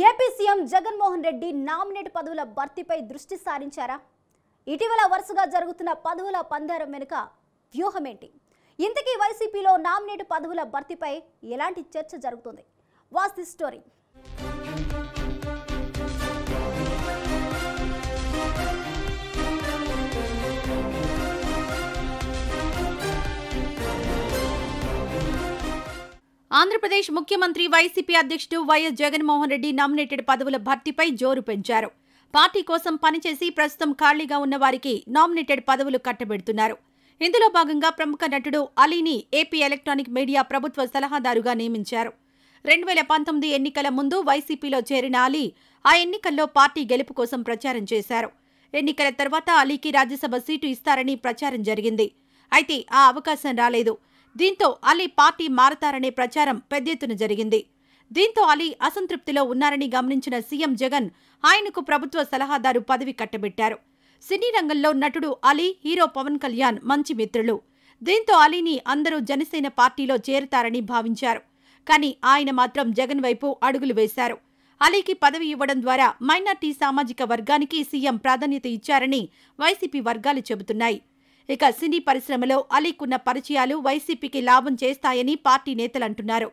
AP CM Jaganmohan Reddy nominate పదవుల భర్తీపై దృష్టి సారించారా ఇటీవల వరుసగా జరుగుతున్న పదవుల పందారం వెనుక వ్యూహమేంటి ఇంతకీ వైసీపీలో నామినేట్ పదవుల భర్తీపై ఎలాంటి చర్చ జరుగుతుంది వాస్ ది స్టోరీ ఆంధ్రప్రదేశ్ ముఖ్యమంత్రి వైసీపీ అధ్యక్షుడు వైఎస్ జగన్మోహన్ రెడ్డి నామినేటెడ్ పదవుల భర్తీపై జోరు పెంచారు పార్టీ కోసం పనిచేసి ప్రస్తుతం ఖాళీగా ఉన్న వారికి నామినేటెడ్ పదవులు కట్టబెడుతున్నారు ఇందులో భాగంగా ప్రముఖ నటుడు అలీని ఏపీ ఎలక్ట్రానిక్ మీడియా ప్రభుత్వ సలహాదారుగా నియమించారు రెండు వేల పంతొమ్మిది ఎన్నికల ముందు వైసీపీలో చేరిన అలీ ఆ ఎన్నికల్లో పార్టీ గెలుపు కోసం ప్రచారం చేశారు ఎన్నికల తర్వాత అలీకి రాజ్యసభ సీటు ఇస్తారని ప్రచారం జరిగింది అయితే ఆ అవకాశం రాలేదు దీంతో అలీ పార్టీ మారతారనే ప్రచారం పెద్ద ఎత్తున జరిగింది దీంతో అలీ అసంతృప్తిలో ఉన్నారని గమనించిన సీఎం జగన్ ఆయనకు ప్రభుత్వ సలహాదారు పదవి కట్టబెట్టారు సినీ రంగంలో నటుడు అలీ హీరో పవన్ కళ్యాణ్ మంచి మిత్రులు దీంతో అలీని అందరూ జనసేన పార్టీలో చేరుతారని భావించారు కానీ ఆయన మాత్రం జగన్ వైపు అడుగులు వేశారు అలీకి పదవి ఇవ్వడం ద్వారా మైనార్టీ సామాజిక వర్గానికి సీఎం ప్రాధాన్యత ఇచ్చారని వైసీపీ వర్గాలు చెబుతున్నాయి ఇక సినీ పరిశ్రమలో అలీకున్న పరిచయాలు వైసీపీకి లాభం చేస్తాయని పార్టీ నేతలు అంటున్నారు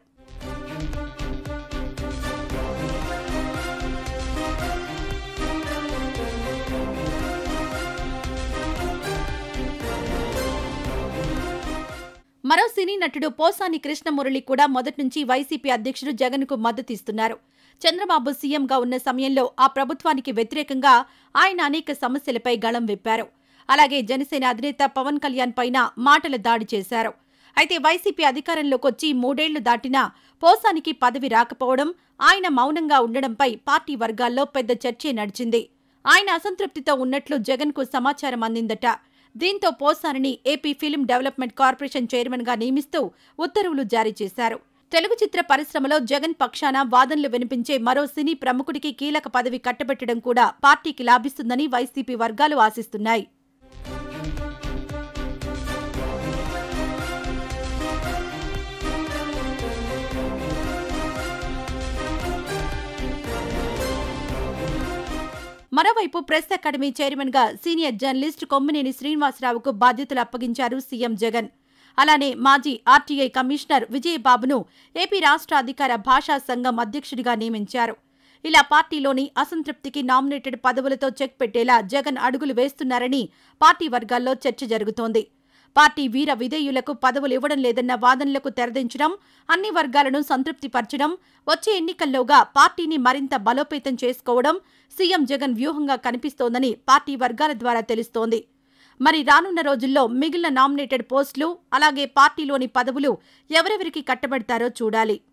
మరో సినీ నటుడు పోసాని కృష్ణమురళి కూడా మొదటి నుంచి వైసీపీ అధ్యక్షుడు జగన్కు మద్దతిస్తున్నారు చంద్రబాబు సీఎంగా ఉన్న సమయంలో ఆ ప్రభుత్వానికి వ్యతిరేకంగా ఆయన అనేక సమస్యలపై గళం విప్పారు అలాగే జనసేన అధినేత పవన్ కళ్యాణ్ పైన మాటల దాడి చేశారు అయితే వైసీపీ అధికారంలోకి వచ్చి మూడేళ్లు దాటినా పోసానికి పదవి రాకపోవడం ఆయన మౌనంగా ఉండడంపై పార్టీ వర్గాల్లో పెద్ద చర్చే నడిచింది ఆయన అసంతృప్తితో ఉన్నట్లు జగన్కు సమాచారం అందిందట దీంతో పోసానిని AP film development corporation chairman గా నియమిస్తూ ఉత్తర్వులు జారీ చేశారు తెలుగు చిత్ర పరిశ్రమలో జగన్ పక్షాన వాదనలు వినిపించే మరో సినీ ప్రముఖుడికి కీలక పదవి కట్టబెట్టడం కూడా పార్టీకి లాభిస్తుందని వైసీపీ వర్గాలు ఆశిస్తున్నాయి మరోవైపు ప్రెస్ అకాడమీ చైర్మన్ గా సీనియర్ జర్నలిస్ట్ కొమ్మినేని శ్రీనివాసరావుకు బాధ్యతలు అప్పగించారు సీఎం జగన్ అలానే మాజీ ఆర్టీఐ కమిషనర్ విజయబాబును ఏపీ రాష్ట్ర అధికార భాషా సంఘం అధ్యక్షుడిగా నియమించారు ఇలా పార్టీలోని అసంతృప్తికి నామినేటెడ్ పదవులతో చెక్ పెట్టేలా జగన్ అడుగులు వేస్తున్నారని పార్టీ వర్గాల్లో చర్చ జరుగుతోంది పార్టీ వీర విధేయులకు పదవులు ఇవ్వడం లేదన్న వాదనలకు తెరదించడం అన్ని వర్గాలను సంతృప్తిపరచడం వచ్చే ఎన్నికల్లోగా పార్టీని మరింత బలోపేతం చేసుకోవడం సీఎం జగన్ వ్యూహంగా కనిపిస్తోందని పార్టీ వర్గాల ద్వారా తెలుస్తోంది మరి రానున్న రోజుల్లో మిగిలిన నామినేటెడ్ పోస్టులు అలాగే పార్టీలోని పదవులు ఎవరెవరికి కట్టబెడతారో చూడాలి